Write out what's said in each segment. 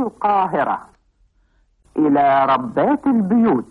القاهرة إلى ربات البيوت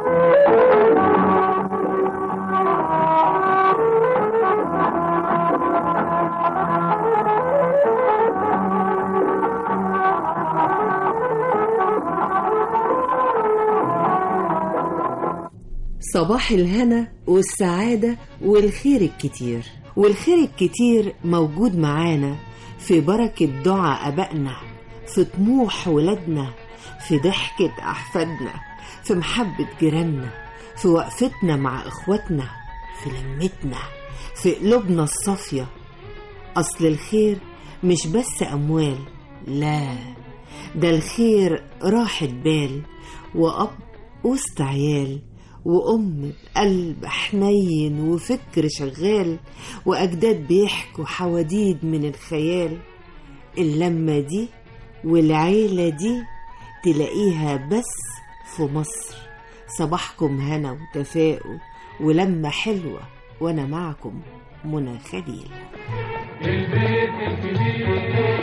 صباح الهنا والسعادة والخير الكتير والخير الكتير موجود معانا في بركة دعاء أبائنا في طموح ولادنا في ضحكة أحفادنا في محبة جيراننا في وقفتنا مع إخواتنا في لمتنا في قلوبنا الصافية أصل الخير مش بس أموال لا ده الخير راحة بال وأب وسط عيال وأم بقلب حنين وفكر شغال وأجداد بيحكوا حواديد من الخيال اللمة دي والعيلة دي تلاقيها بس في مصر صباحكم هنا وتفاؤل ولمة حلوة وأنا معكم منى خليل البيت الكبير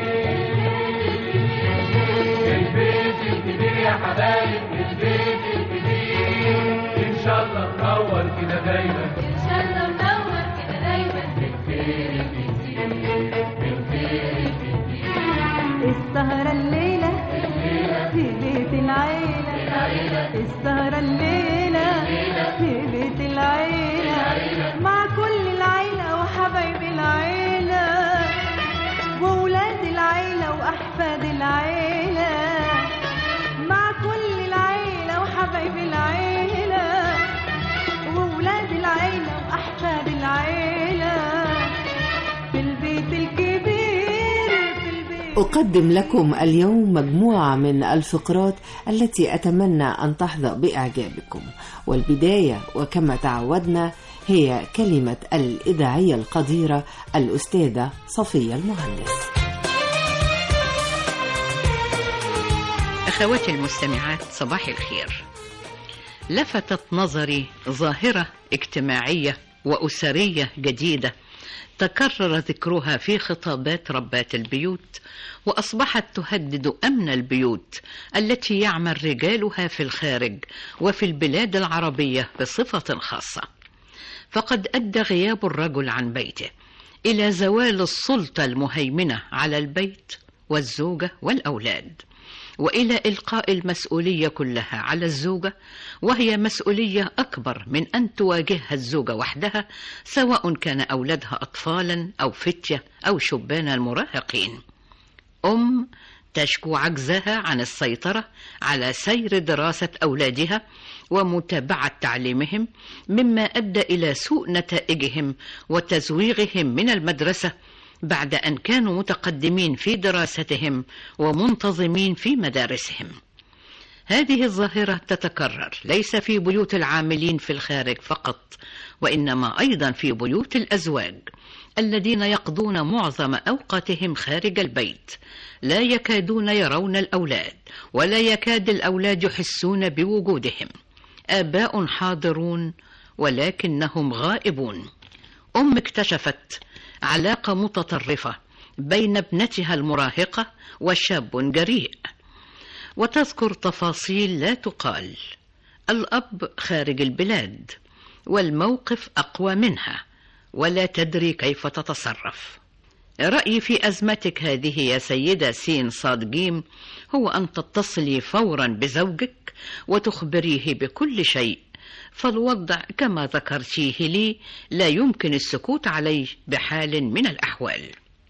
البيت الكبير يا حبايب البيت الكبير ان شاء الله منور كده دايما إن شاء الله منور كده دايما بالخير الكتير بالخير الكتير السهرة الليلة في بيت العيلة السهرة الليلة في بيت العيلة مع كل العيلة وحبايب العيلة وولاد العيلة وأحفاد العيلة مع كل العيلة وحبايب العيلة وولاد العيلة وأحفاد العيلة في البيت الكبير في البيت أقدم لكم اليوم مجموعة من الفقرات التي أتمنى أن تحظى بإعجابكم والبداية وكما تعودنا هي كلمة الإذاعية القديرة الأستاذة صفية المهندس أخواتي المستمعات صباح الخير لفتت نظري ظاهرة اجتماعية وأسرية جديدة تكرر ذكرها في خطابات ربات البيوت وأصبحت تهدد أمن البيوت التي يعمل رجالها في الخارج وفي البلاد العربية بصفة خاصة فقد أدى غياب الرجل عن بيته إلى زوال السلطة المهيمنة على البيت والزوجة والأولاد والى القاء المسؤوليه كلها على الزوجه وهي مسؤوليه اكبر من ان تواجهها الزوجه وحدها سواء كان اولادها اطفالا او فتيه او شبان المراهقين ام تشكو عجزها عن السيطره على سير دراسه اولادها ومتابعه تعليمهم مما ادى الى سوء نتائجهم وتزويغهم من المدرسه بعد ان كانوا متقدمين في دراستهم ومنتظمين في مدارسهم هذه الظاهره تتكرر ليس في بيوت العاملين في الخارج فقط وانما ايضا في بيوت الازواج الذين يقضون معظم اوقاتهم خارج البيت لا يكادون يرون الاولاد ولا يكاد الاولاد يحسون بوجودهم اباء حاضرون ولكنهم غائبون ام اكتشفت علاقه متطرفه بين ابنتها المراهقه وشاب جريء وتذكر تفاصيل لا تقال الاب خارج البلاد والموقف اقوى منها ولا تدري كيف تتصرف رايي في ازمتك هذه يا سيده سين صاد جيم هو ان تتصلي فورا بزوجك وتخبريه بكل شيء فالوضع كما ذكرتيه لي لا يمكن السكوت عليه بحال من الأحوال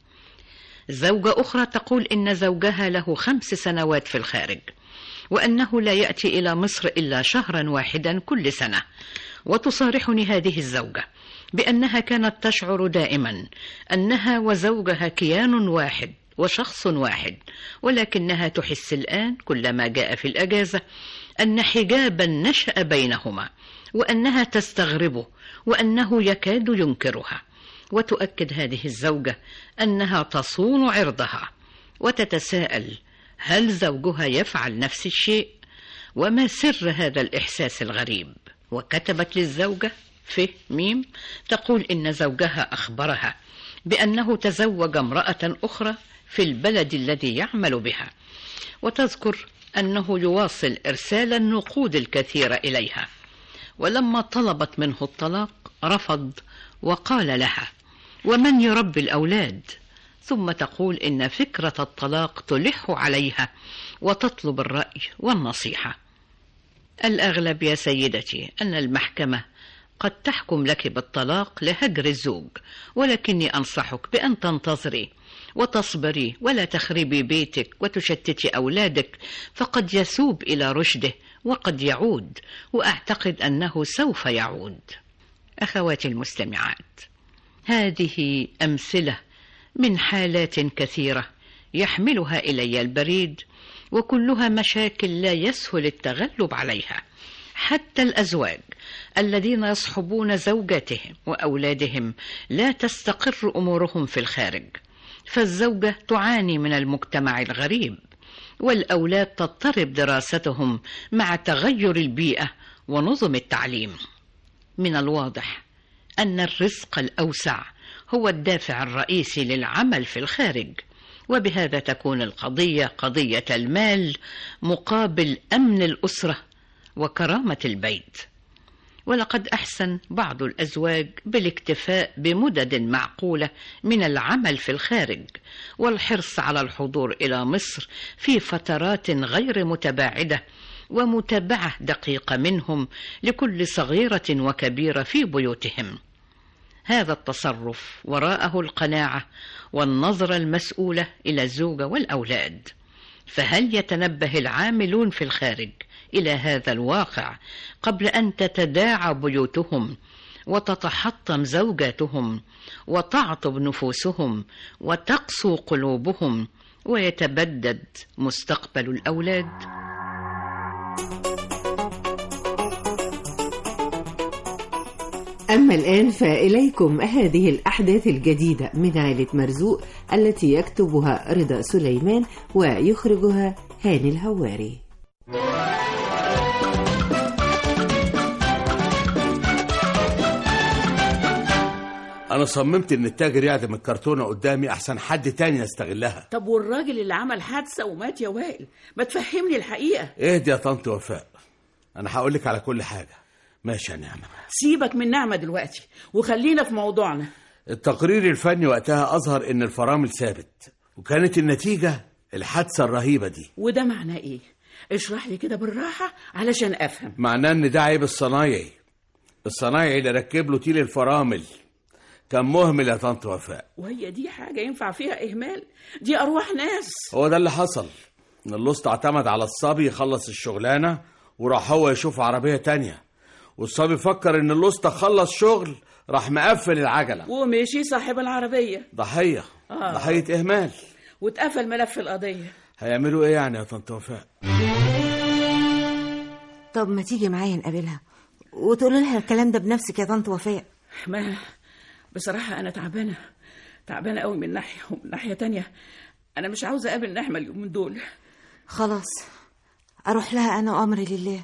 زوجة أخرى تقول إن زوجها له خمس سنوات في الخارج وأنه لا يأتي إلى مصر إلا شهرا واحدا كل سنة وتصارحني هذه الزوجة بأنها كانت تشعر دائما أنها وزوجها كيان واحد وشخص واحد ولكنها تحس الآن كلما جاء في الأجازة أن حجابا نشأ بينهما وأنها تستغربه وأنه يكاد ينكرها وتؤكد هذه الزوجة أنها تصون عرضها وتتساءل هل زوجها يفعل نفس الشيء وما سر هذا الإحساس الغريب وكتبت للزوجة في ميم تقول إن زوجها أخبرها بأنه تزوج امرأة أخرى في البلد الذي يعمل بها وتذكر أنه يواصل إرسال النقود الكثيرة إليها ولما طلبت منه الطلاق رفض وقال لها ومن يربي الأولاد ثم تقول إن فكرة الطلاق تلح عليها وتطلب الرأي والنصيحة الأغلب يا سيدتي أن المحكمة قد تحكم لك بالطلاق لهجر الزوج ولكني أنصحك بأن تنتظري وتصبري ولا تخربي بيتك وتشتتي أولادك فقد يسوب إلى رشده وقد يعود وأعتقد أنه سوف يعود أخواتي المستمعات هذه أمثلة من حالات كثيرة يحملها إلي البريد وكلها مشاكل لا يسهل التغلب عليها حتى الأزواج الذين يصحبون زوجاتهم وأولادهم لا تستقر أمورهم في الخارج فالزوجة تعاني من المجتمع الغريب والأولاد تضطرب دراستهم مع تغير البيئة ونظم التعليم من الواضح أن الرزق الأوسع هو الدافع الرئيسي للعمل في الخارج وبهذا تكون القضية قضية المال مقابل أمن الأسرة وكرامة البيت ولقد أحسن بعض الأزواج بالاكتفاء بمدد معقولة من العمل في الخارج والحرص على الحضور إلى مصر في فترات غير متباعدة ومتابعة دقيقة منهم لكل صغيرة وكبيرة في بيوتهم هذا التصرف وراءه القناعة والنظرة المسؤولة إلى الزوجة والأولاد فهل يتنبه العاملون في الخارج إلى هذا الواقع قبل أن تتداعى بيوتهم وتتحطم زوجاتهم وتعطب نفوسهم وتقسو قلوبهم ويتبدد مستقبل الأولاد؟ أما الآن فإليكم هذه الأحداث الجديدة من عائلة مرزوق التي يكتبها رضا سليمان ويخرجها هاني الهواري انا صممت ان التاجر يعدم الكرتونه قدامي احسن حد تاني يستغلها طب والراجل اللي عمل حادثة ومات يا وائل ما تفهمني الحقيقة اهدي يا طنط وفاء انا هقول لك على كل حاجه ماشي يا نعمه سيبك من نعمة دلوقتي وخلينا في موضوعنا التقرير الفني وقتها اظهر ان الفرامل ثابت وكانت النتيجه الحادثه الرهيبه دي وده معناه ايه اشرح لي كده بالراحة علشان افهم معناه ان ده عيب الصنايعي الصنايعي اللي ركب له تيل الفرامل كان مهمل يا طنط وفاء وهي دي حاجة ينفع فيها اهمال دي ارواح ناس هو ده اللي حصل ان اللص اعتمد على الصبي يخلص الشغلانه وراح هو يشوف عربيه تانية والصبي فكر ان اللص خلص شغل راح مقفل العجله ومشي صاحب العربية ضحيه آه. ضحيه اهمال واتقفل ملف القضية هيعملوا ايه يعني يا طنط وفاء طب ما تيجي معايا نقابلها وتقول لها الكلام ده بنفسك يا طنط وفاء ما بصراحة أنا تعبانة تعبانة قوي من ناحية ومن ناحية تانية أنا مش عاوزة أقابل نعمة اليومين دول خلاص اروح لها انا امري لله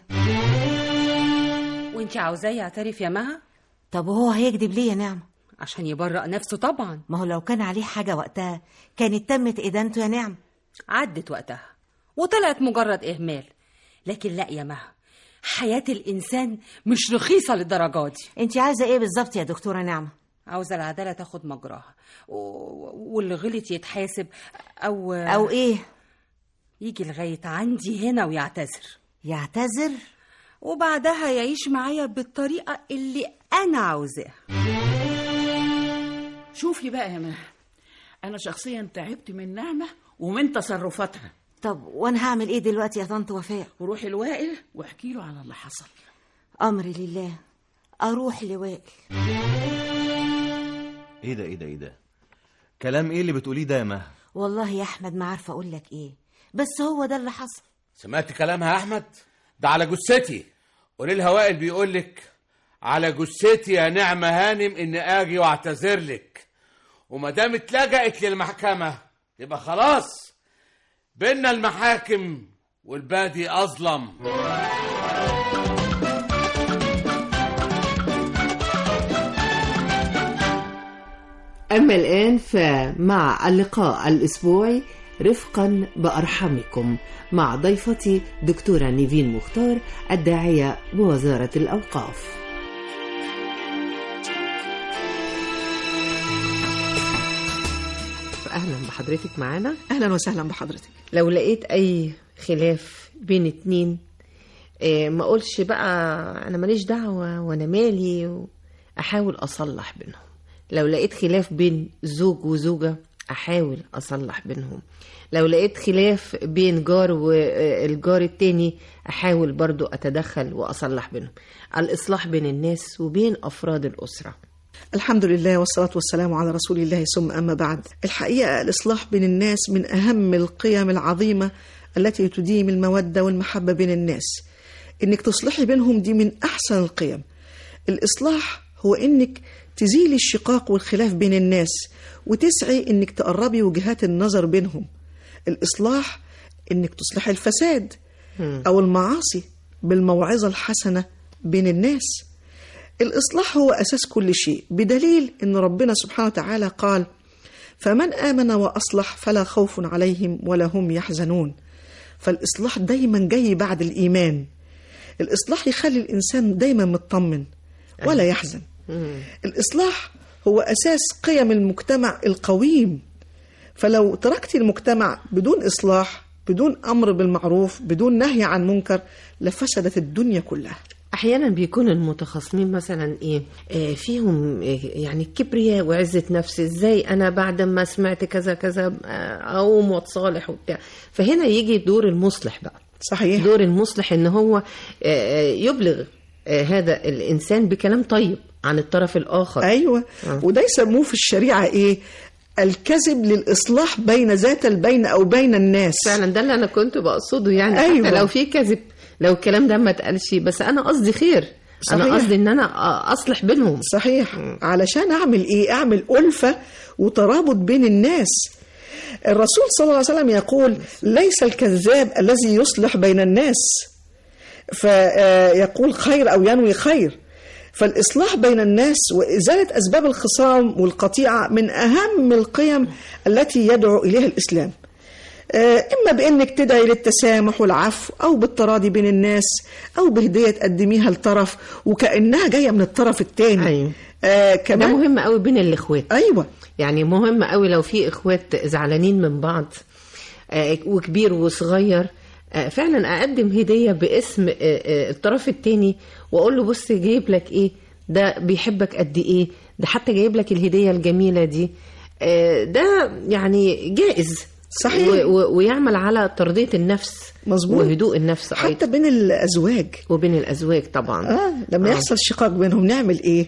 وانت عاوزاه يعترف يا مها طب وهو هيكذب ليه يا نعمه عشان يبرأ نفسه طبعا ما هو لو كان عليه حاجه وقتها كانت تمت ادانته يا نعمه عدت وقتها وطلعت مجرد إهمال لكن لا يا مها حياة الإنسان مش رخيصة للدرجة دي انت عايزه ايه بالظبط يا دكتوره نعمه عاوزة العدالة تاخد مجراها و... واللي غلط يتحاسب أو او ايه يجي لغاية عندي هنا ويعتذر يعتذر وبعدها يعيش معايا بالطريقة اللي أنا عاوزاها شوفي بقى يا مها أنا شخصيا تعبت من نعمة ومن تصرفاتها طب وانا هعمل ايه دلوقتي يا طنط وفاء وروحي الوائل واحكي له على اللي حصل امري لله اروح لوائل ايه ده ايه ده ايه ده كلام ايه اللي بتقوليه ده يا مها والله يا احمد ما عارفه اقول لك ايه بس هو ده اللي حصل سمعت كلامها يا احمد ده على جثتي قولي لها وائل بيقول لك على جثتي يا نعمه هانم ان اجي واعتذر لك وما دام اتلجأت للمحكمه يبقى خلاص بينا المحاكم والبادي اظلم أما الآن فمع اللقاء الأسبوعي رفقا بأرحمكم مع ضيفتي دكتورة نيفين مختار الداعية بوزارة الأوقاف أهلا بحضرتك معانا اهلا وسهلا بحضرتك لو لقيت أي خلاف بين اتنين آه، ما اقولش بقى انا ماليش دعوه وانا مالي احاول اصلح بينهم لو لقيت خلاف بين زوج وزوجه احاول اصلح بينهم لو لقيت خلاف بين جار والجار التاني احاول برضو اتدخل واصلح بينهم الاصلاح بين الناس وبين افراد الاسره الحمد لله والصلاة والسلام على رسول الله ثم أما بعد الحقيقة الإصلاح بين الناس من أهم القيم العظيمة التي تديم المودة والمحبة بين الناس إنك تصلحي بينهم دي من أحسن القيم الإصلاح هو إنك تزيلي الشقاق والخلاف بين الناس وتسعي إنك تقربي وجهات النظر بينهم الإصلاح إنك تصلحي الفساد أو المعاصي بالموعظة الحسنة بين الناس الإصلاح هو أساس كل شيء بدليل أن ربنا سبحانه وتعالى قال فمن آمن وأصلح فلا خوف عليهم ولا هم يحزنون فالإصلاح دايما جاي بعد الإيمان الإصلاح يخلي الإنسان دايما مطمن ولا يحزن الإصلاح هو أساس قيم المجتمع القويم فلو تركت المجتمع بدون إصلاح بدون أمر بالمعروف بدون نهي عن منكر لفسدت الدنيا كلها احيانا بيكون المتخاصمين مثلا ايه آه، فيهم آه، يعني كبرياء وعزه نفس ازاي انا بعد ما سمعت كذا كذا آه، اقوم واتصالح وبتاع فهنا يجي دور المصلح بقى صحيح دور المصلح ان هو آه، آه، يبلغ آه، هذا الانسان بكلام طيب عن الطرف الاخر أيوة وده يسموه في الشريعة إيه الكذب للإصلاح بين ذات البين أو بين الناس فعلا ده اللي انا كنت بقصده يعني أيوة. حتى لو في كذب لو الكلام ده ما اتقالش بس انا قصدي خير انا صحيح. قصدي ان انا أ- اصلح بينهم صحيح علشان أعمل إيه أعمل ألفة وترابط بين الناس الرسول صلى الله عليه وسلم يقول ليس الكذاب الذي يصلح بين الناس فيقول خير أو ينوي خير فالإصلاح بين الناس وإزالة أسباب الخصام والقطيعة من أهم القيم التي يدعو إليها الإسلام آه، إما بإنك تدعي للتسامح والعفو أو بالتراضي بين الناس أو بهدية تقدميها لطرف وكأنها جاية من الطرف الثاني أيوة. آه ده كمان مهم قوي بين الاخوات أيوة يعني مهم قوي لو في اخوات زعلانين من بعض آه، وكبير وصغير آه، فعلا اقدم هديه باسم آه، آه، الطرف التاني واقول له بص جايب لك ايه ده بيحبك قد ايه ده حتى جايب لك الهديه الجميله دي آه، ده يعني جائز صحيح. و- و- ويعمل على ترضيه النفس مظبوط. وهدوء النفس حتى ايضا بين الأزواج وبين الازواج طبعا آه لما آه. يحصل شقاق بينهم نعمل ايه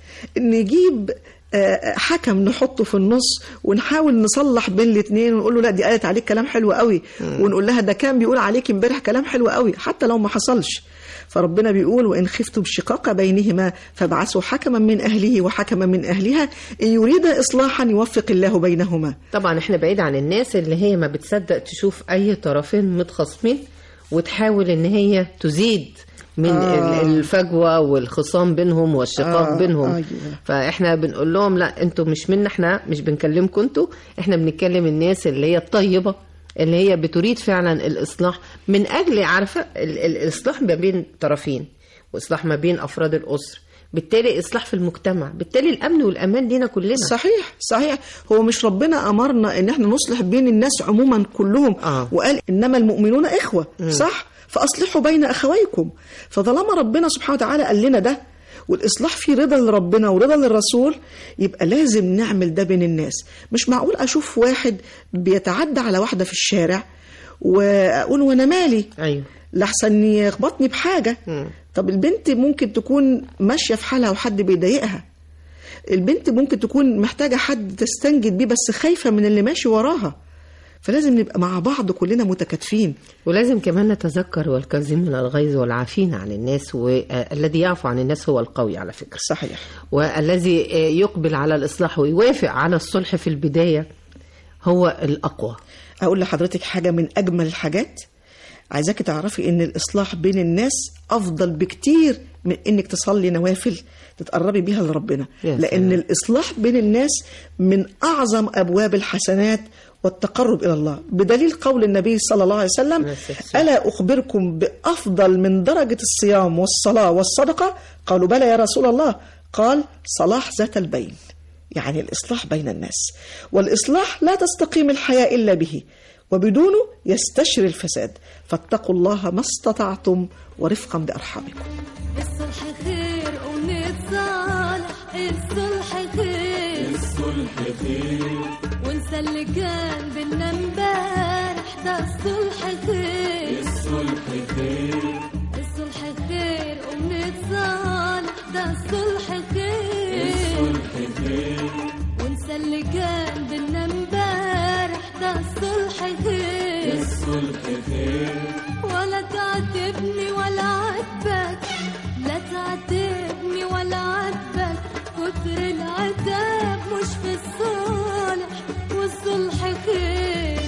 نجيب آه، حكم نحطه في النص ونحاول نصلح بين الاثنين ونقول له لا دي قالت عليك كلام حلو قوي ونقول لها ده كان بيقول عليك امبارح كلام حلو قوي حتى لو ما حصلش فربنا بيقول وان خفتم شقاق بينهما فابعثوا حكما من اهله وحكما من اهلها ان يريد اصلاحا يوفق الله بينهما طبعا احنا بعيد عن الناس اللي هي ما بتصدق تشوف اي طرفين متخاصمين وتحاول ان هي تزيد من آه. آه. الفجوه والخصام بينهم والشقاق آه، آه. بينهم أيوة. فاحنا بنقول لهم لا انتوا مش منا احنا مش بنكلمكم انتوا احنا بنتكلم الناس اللي هي الطيبه اللي هي بتريد فعلا الاصلاح من اجل عارفه ال- ال- الاصلاح ما بين طرفين واصلاح ما بين افراد الاسره بالتالي اصلاح في المجتمع بالتالي الامن والامان لينا كلنا صحيح صحيح هو مش ربنا امرنا ان احنا نصلح بين الناس عموما كلهم آه. وقال انما المؤمنون اخوه صح فاصلحوا بين اخويكم فطالما ربنا سبحانه وتعالى قال لنا ده والاصلاح فيه رضا لربنا ورضا للرسول يبقى لازم نعمل ده بين الناس مش معقول اشوف واحد بيتعدى على واحده في الشارع واقول وانا مالي ايوه لحسن يخبطني بحاجه طب البنت ممكن تكون ماشيه في حالها وحد بيضايقها البنت ممكن تكون محتاجه حد تستنجد بيه بس خايفه من اللي ماشي وراها فلازم نبقى مع بعض كلنا متكاتفين ولازم كمان نتذكر والكاظمين الغيظ والعافين عن الناس والذي يعفو عن الناس هو القوي على فكرة صحيح والذي يقبل على الإصلاح ويوافق على الصلح في البداية هو الأقوى اقول لحضرتك حاجه من اجمل الحاجات عايزاكي تعرفي ان الاصلاح بين الناس افضل بكتير من انك تصلي نوافل تتقربي بيها لربنا يا لان سلام. الاصلاح بين الناس من اعظم ابواب الحسنات والتقرب إلى الله بدليل قول النبي صلى الله عليه وسلم ألا أخبركم بأفضل من درجة الصيام والصلاة والصدقة قالوا بلى يا رسول الله قال صلاح ذات البين يعني الإصلاح بين الناس والإصلاح لا تستقيم الحياة إلا به وبدونه يستشري الفساد فاتقوا الله ما استطعتم ورفقا بأرحامكم الصلح خير ونتصالح الصلح خير الصلح خير وانسى اللي كان بينا امبارح ده الصلح خير الصلح خير الصلح خير ونتصالح ده الصلح خير الصلح خير وانسى اللي كان بينا امبارح ده الصلح خير الصلح خير ولا تعاتبني ولا عاتبك لا تعاتبني ولا عاتبك كتر العتاب مش في الصالح والصلح خير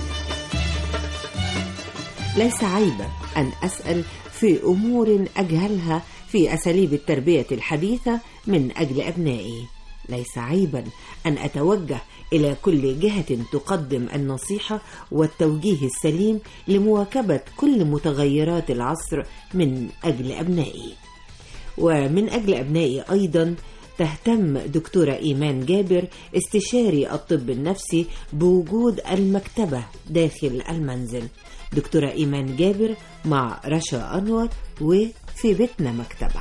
ليس عيبا أن أسأل في أمور أجهلها في أساليب التربية الحديثة من أجل أبنائي ليس عيبا أن أتوجه إلى كل جهة تقدم النصيحة والتوجيه السليم لمواكبة كل متغيرات العصر من أجل أبنائي ومن أجل أبنائي أيضا تهتم دكتورة إيمان جابر استشاري الطب النفسي بوجود المكتبة داخل المنزل دكتورة إيمان جابر مع رشا أنور وفي بيتنا مكتبة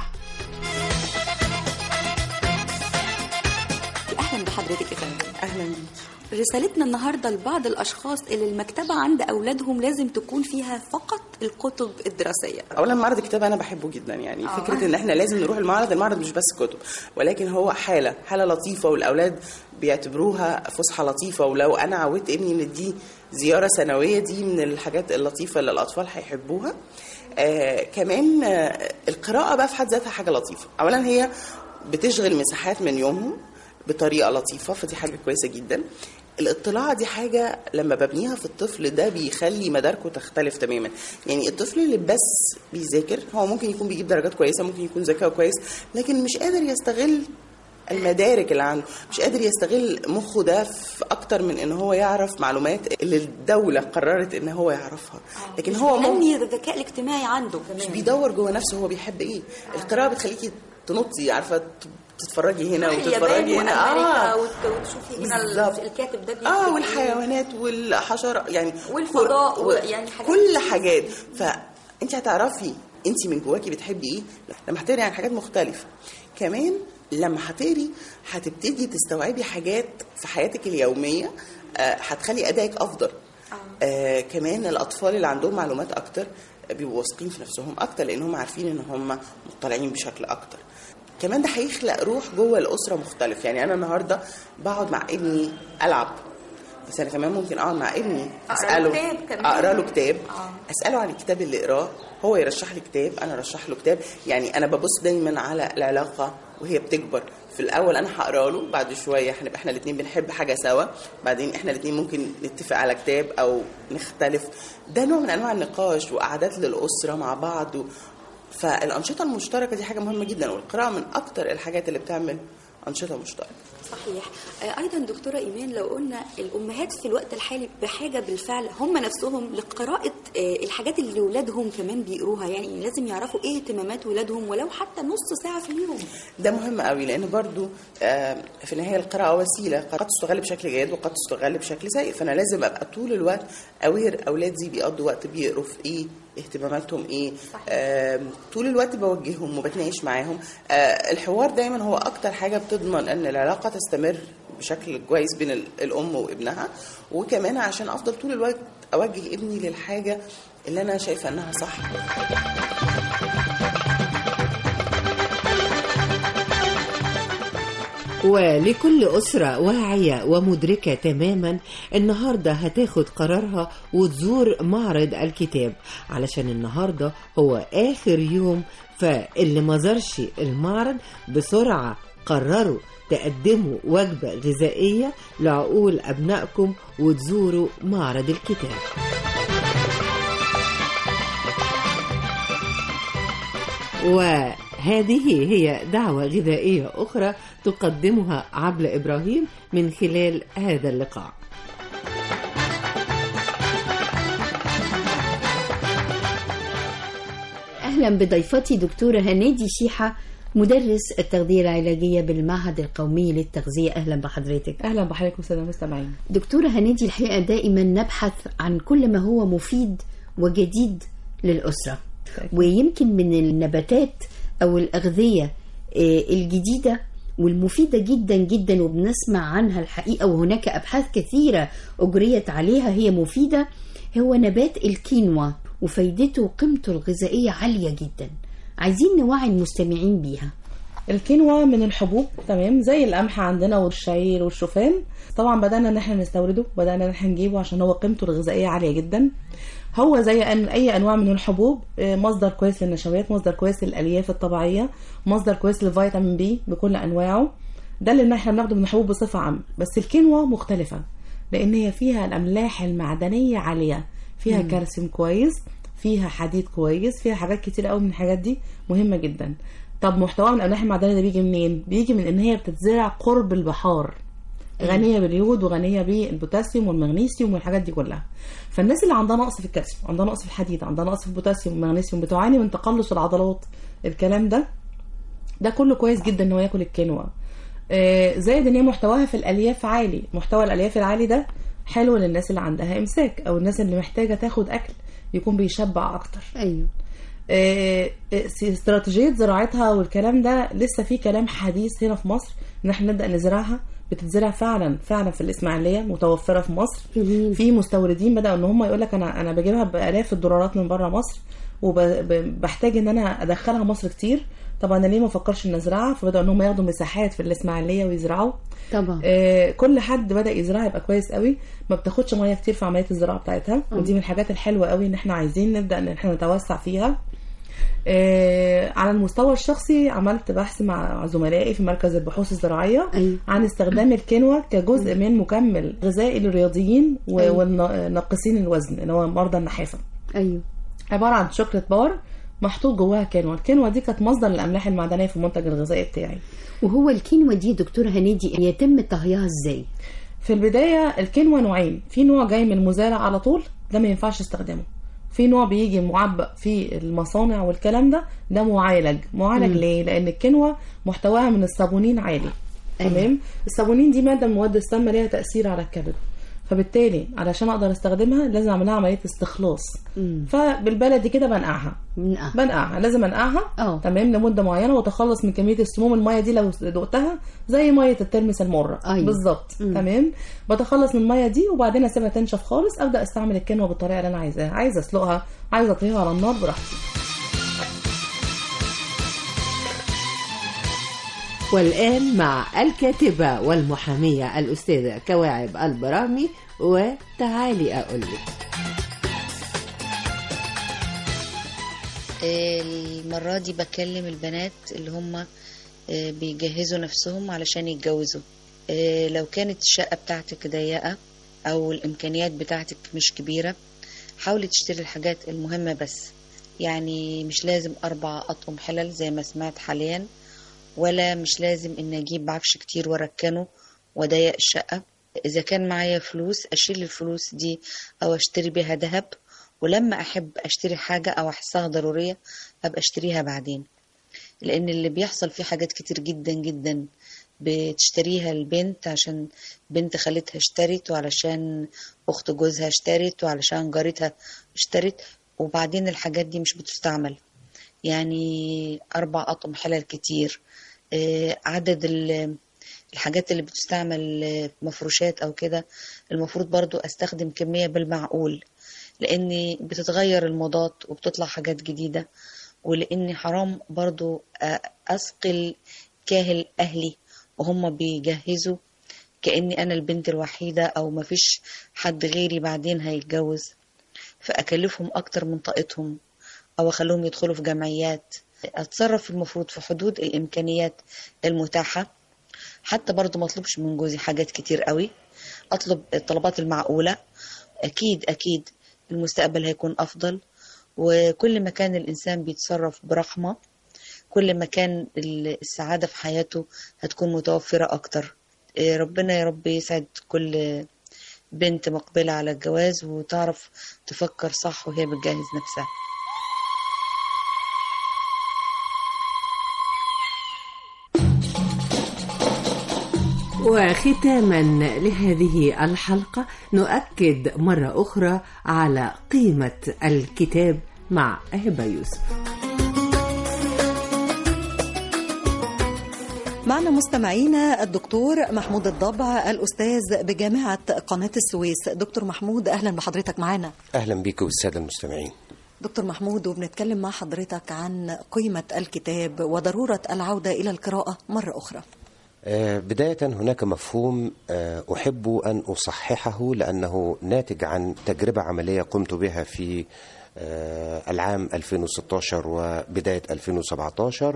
اهلا بحضرتك يا فندم اهلا بيك رسالتنا النهارده لبعض الاشخاص اللي المكتبه عند اولادهم لازم تكون فيها فقط الكتب الدراسيه اولا معرض الكتاب انا بحبه جدا يعني آه. فكره ان احنا لازم نروح المعرض المعرض مش بس كتب ولكن هو حاله حاله لطيفه والاولاد بيعتبروها فسحه لطيفه ولو انا عودت ابني ان دي زياره سنويه دي من الحاجات اللطيفه اللي الاطفال هيحبوها آه كمان آه القراءه بقى في حد ذاتها حاجه لطيفه اولا هي بتشغل مساحات من يومهم بطريقه لطيفه فدي حاجه كويسه جدا الاطلاع دي حاجة لما ببنيها في الطفل ده بيخلي مداركه تختلف تماما يعني الطفل اللي بس بيذاكر هو ممكن يكون بيجيب درجات كويسة ممكن يكون ذكاؤه كويس لكن مش قادر يستغل المدارك اللي عنده مش قادر يستغل مخه ده في اكتر من ان هو يعرف معلومات اللي الدولة قررت ان هو يعرفها لكن مش هو ممكن بينمي الذكاء الاجتماعي عنده مش بيدور جوه نفسه هو بيحب ايه القراءة بتخليكي تنطي عارفة تتفرجي هنا وتتفرجي هنا اه وتشوفي هنا بالظبط. الكاتب ده بيكتب اه إيه. والحيوانات والحشرة يعني والفضاء كل- و- يعني حاجات كل حاجات فانت هتعرفي انت من جواكي بتحبي ايه لما هتقري عن حاجات مختلفة كمان لما هتقري هتبتدي تستوعبي حاجات في حياتك اليومية آه، هتخلي ادائك افضل آه كمان الاطفال اللي عندهم معلومات اكتر بيبقوا واثقين في نفسهم اكتر لان هم عارفين ان هم مطلعين بشكل اكتر كمان ده هيخلق روح جوه الاسره مختلف يعني انا النهارده بقعد مع ابني العب بس انا كمان ممكن اقعد مع ابني أقرأ له اساله كتاب كمان. اقرا له كتاب اساله عن الكتاب اللي قراه هو يرشح لي كتاب انا ارشح له كتاب يعني انا ببص دايما على العلاقه وهي بتكبر في الاول انا هقرا له بعد شويه هنبقى احنا الاثنين بنحب حاجه سوا بعدين احنا الاثنين ممكن نتفق على كتاب او نختلف ده نوع من انواع النقاش وقعدات للاسره مع بعض و... فالانشطه المشتركه دي حاجه مهمه جدا والقراءه من اكتر الحاجات اللي بتعمل انشطه مشتركه صحيح آه، ايضا دكتوره ايمان لو قلنا الامهات في الوقت الحالي بحاجه بالفعل هم نفسهم لقراءه آه، الحاجات اللي ولادهم كمان بيقروها يعني لازم يعرفوا ايه اهتمامات ولادهم ولو حتى نص ساعه في اليوم ده مهم قوي لان برضو آه، في النهايه القراءه وسيله قد تستغل بشكل جيد وقد تستغل بشكل سيء فانا لازم ابقى طول الوقت اوير اولادي بيقضوا وقت بيقروا في ايه اهتماماتهم ايه آم، طول الوقت بوجههم وبتناقش معاهم آه، الحوار دايما هو اكتر حاجه بتضمن ان العلاقه تستمر بشكل كويس بين ال- الام وابنها وكمان عشان افضل طول الوقت اوجه ابني للحاجه اللي انا شايفه انها صح ولكل أسرة واعية ومدركة تماما النهاردة هتاخد قرارها وتزور معرض الكتاب علشان النهاردة هو آخر يوم فاللي ما زارش المعرض بسرعة قرروا تقدموا وجبة غذائية لعقول أبنائكم وتزوروا معرض الكتاب وهذه هي دعوة غذائية أخرى تقدمها عبلة إبراهيم من خلال هذا اللقاء أهلا بضيفتي دكتورة هنادي شيحة مدرس التغذية العلاجية بالمعهد القومي للتغذية أهلا بحضرتك اهلا بحضرتك ساده مستمعين دكتورة هنادي الحقيقة دائما نبحث عن كل ما هو مفيد وجديد للأسرة ويمكن من النباتات أو الأغذية آه، الجديدة والمفيدة جدا جدا وبنسمع عنها الحقيقة وهناك أبحاث كثيرة أجريت عليها هي مفيدة هو نبات الكينوا وفايدته وقيمته الغذائية عالية جدا عايزين نوعي المستمعين بيها الكينوا من الحبوب تمام زي القمح عندنا والشعير والشوفان طبعا بدأنا ان احنا نستورده بدأنا ان احنا نجيبه عشان هو قيمته الغذائية عالية جدا هو زي أن اي انواع من الحبوب آه، مصدر كويس للنشويات مصدر كويس للالياف الطبيعية مصدر كويس للفيتامين بي بكل انواعه ده اللي احنا بناخده من الحبوب بصفة عامة بس الكينوا مختلفة لان هي فيها الاملاح المعدنية عالية فيها مم. كالسيوم كويس فيها حديد كويس فيها حاجات كتير قوي من الحاجات دي مهمة جدا طب محتواها من الاملاح المعدنيه ده بيجي منين بيجي من ان هي بتتزرع قرب البحار غنيه باليود وغنيه بالبوتاسيوم والمغنيسيوم والحاجات دي كلها فالناس اللي عندها نقص في الكالسيوم عندها نقص في الحديد عندها نقص في البوتاسيوم والمغنيسيوم بتعاني من تقلص العضلات الكلام ده ده كله كويس جدا ان هو ياكل الكينوا آه، زائد ان هي محتواها في الالياف عالي محتوى الالياف العالي ده حلو للناس اللي عندها امساك او الناس اللي محتاجه تاخد اكل يكون بيشبع اكتر ايوه آه، آه، استراتيجية زراعتها والكلام ده لسه في كلام حديث هنا في مصر ان احنا نبدأ نزرعها بتتزرع فعلا فعلا في الاسماعيليه متوفره في مصر في مستوردين بداوا ان هم يقول لك انا انا بجيبها بالاف الدولارات من بره مصر وبحتاج ان انا ادخلها مصر كتير طب انا ليه ما افكرش ان ازرعها فبداوا ان هم ياخدوا مساحات في الاسماعيليه ويزرعوا طبعا آه، كل حد بدا يزرعها يبقى كويس قوي ما بتاخدش ميه كتير في عمليه الزراعه بتاعتها آه. ودي من الحاجات الحلوه قوي ان احنا عايزين نبدا ان احنا نتوسع فيها آه، على المستوى الشخصي عملت بحث مع زملائي في مركز البحوث الزراعيه أيوة. عن استخدام الكينوا كجزء من مكمل غذائي للرياضيين و- أيوة. والناقصين الوزن اللي هو مرضى النحافه ايوه عباره عن شوكليت بار محطوط جواها كينوا الكينوا دي كانت مصدر الاملاح المعدنيه في المنتج الغذائي بتاعي وهو الكينوا دي دكتورة هنيدي يتم طهيها ازاي في البداية الكينوا نوعين في نوع جاي من المزارع على طول ده ما ينفعش استخدامه في نوع بيجي معبأ في المصانع والكلام ده ده معالج معالج مم. ليه لان الكينوا محتواها من الصابونين عالي تمام الصابونين دي ماده من مواد السامه ليها تاثير على الكبد فبالتالي علشان اقدر استخدمها لازم اعملها عمليه استخلاص فبالبلدي كده بنقعها بنقعها بنقعها لازم انقعها اه تمام لمده معينه واتخلص من كميه السموم الميه دي لو دقتها زي ميه الترمس المره أيوة. بالظبط مم. تمام بتخلص من الميه دي وبعدين اسيبها تنشف خالص ابدا استعمل الكنوه بالطريقه اللي انا عايزاها عايزه اسلقها عايزه اطهيها على النار براحتي والآن مع الكاتبة والمحامية الأستاذة كواعب البرامي وتعالي أقول لك المرة دي بكلم البنات اللي هم آه، بيجهزوا نفسهم علشان يتجوزوا آه، لو كانت الشقة بتاعتك ضيقة أو الإمكانيات بتاعتك مش كبيرة حاولي تشتري الحاجات المهمة بس يعني مش لازم أربع أطقم حلل زي ما سمعت حاليا ولا مش لازم إن أجيب عفش كتير وأركنه وأضيق الشقة إذا كان معايا فلوس أشيل الفلوس دي أو أشتري بيها ذهب ولما أحب أشتري حاجة أو أحسها ضرورية أبقى أشتريها بعدين لأن اللي بيحصل فيه حاجات كتير جدا جدا بتشتريها البنت عشان بنت خالتها اشترت وعلشان أخت جوزها اشترت وعلشان جارتها اشترت وبعدين الحاجات دي مش بتستعمل يعني أربع أطقم حلل كتير آه، عدد ال- الحاجات اللي بتستعمل آه، مفروشات أو كده المفروض برضو أستخدم كمية بالمعقول لأن بتتغير الموضات وبتطلع حاجات جديدة ولأني حرام برضو آه، أثقل كاهل أهلي وهم بيجهزوا كأني أنا البنت الوحيدة أو مفيش حد غيري بعدين هيتجوز فأكلفهم أكتر من طاقتهم أو أخليهم يدخلوا في جمعيات أتصرف المفروض في حدود الإمكانيات المتاحة حتى برضو ما أطلبش من جوزي حاجات كتير قوي أطلب الطلبات المعقولة أكيد أكيد المستقبل هيكون أفضل وكل ما كان الإنسان بيتصرف برحمة كل ما كان ال- السعادة في حياته هتكون متوفرة أكتر إيه، ربنا يا رب يسعد كل بنت مقبلة على الجواز وتعرف تفكر صح وهي بتجهز نفسها وختاما لهذه الحلقة نؤكد مرة أخرى على قيمة الكتاب مع هبة يوسف معنا مستمعينا الدكتور محمود الضبع الأستاذ بجامعة قناة السويس دكتور محمود أهلا بحضرتك معنا أهلا بيك والسادة المستمعين دكتور محمود وبنتكلم مع حضرتك عن قيمة الكتاب وضرورة العودة إلى القراءة مرة أخرى آه، بداية هناك مفهوم آه، أحب أن أصححه لأنه ناتج عن تجربة عملية قمت بها في آه، العام 2016 وبداية 2017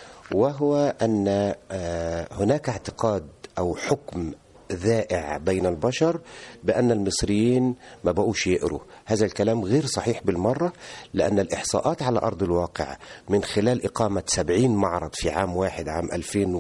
وهو أن آه، هناك اعتقاد أو حكم ذائع بين البشر بأن المصريين ما بقوش يقروا هذا الكلام غير صحيح بالمرة لأن الإحصاءات على أرض الواقع من خلال إقامة 70 معرض في عام واحد عام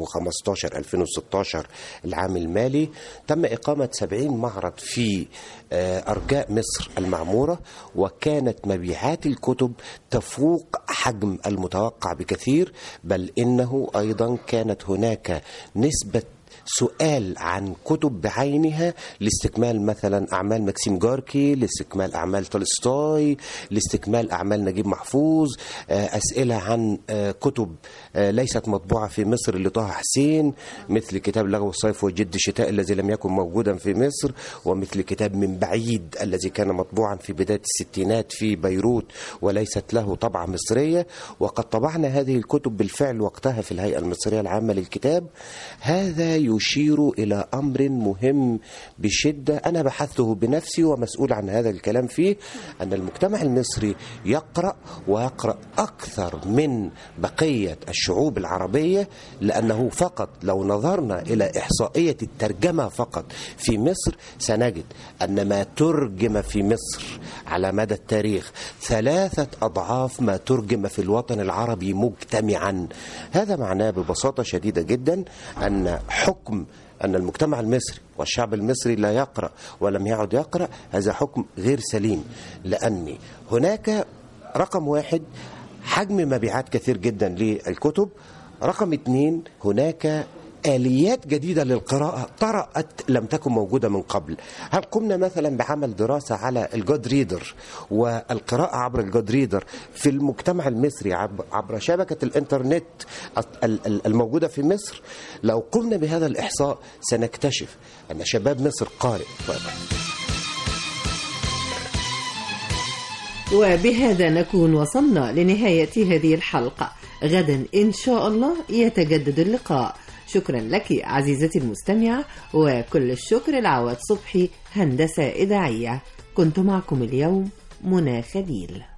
2015-2016 العام المالي تم إقامة 70 معرض في آه، أرجاء مصر المعمورة وكانت مبيعات الكتب تفوق حجم المتوقع بكثير بل إنه أيضا كانت هناك نسبة سؤال عن كتب بعينها لاستكمال مثلا أعمال ماكسيم جوركي لاستكمال أعمال تولستوي لاستكمال أعمال نجيب محفوظ آه، أسئلة عن آه، كتب آه، ليست مطبوعة في مصر لطه حسين مثل كتاب لغو الصيف وجد الشتاء الذي لم يكن موجودا في مصر ومثل كتاب من بعيد الذي كان مطبوعا في بداية الستينات في بيروت وليست له طبعة مصرية وقد طبعنا هذه الكتب بالفعل وقتها في الهيئة المصرية العامة للكتاب هذا يشير إلى أمر مهم بشدة أنا بحثته بنفسي ومسؤول عن هذا الكلام فيه أن المجتمع المصري يقرأ ويقرأ أكثر من بقية الشعوب العربية لأنه فقط لو نظرنا إلى إحصائية الترجمة فقط في مصر سنجد أن ما ترجم في مصر على مدى التاريخ ثلاثة أضعاف ما ترجم في الوطن العربي مجتمعا هذا معناه ببساطة شديدة جدا أن حكم أن المجتمع المصري والشعب المصري لا يقرأ ولم يعد يقرأ هذا حكم غير سليم لأن هناك رقم واحد حجم مبيعات كثير جدا للكتب رقم اثنين هناك آليات جديدة للقراءة طرأت لم تكن موجودة من قبل هل قمنا مثلا بعمل دراسة على الجود ريدر والقراءة عبر الجود ريدر في المجتمع المصري عب- عبر شبكة الإنترنت ال- ال- الموجودة في مصر لو قمنا بهذا الإحصاء سنكتشف أن شباب مصر قارئ وبهذا نكون وصلنا لنهاية هذه الحلقة غدا إن شاء الله يتجدد اللقاء شكرا لك عزيزتي المستمعة وكل الشكر لعواد صبحي هندسة إذاعية كنت معكم اليوم منى خليل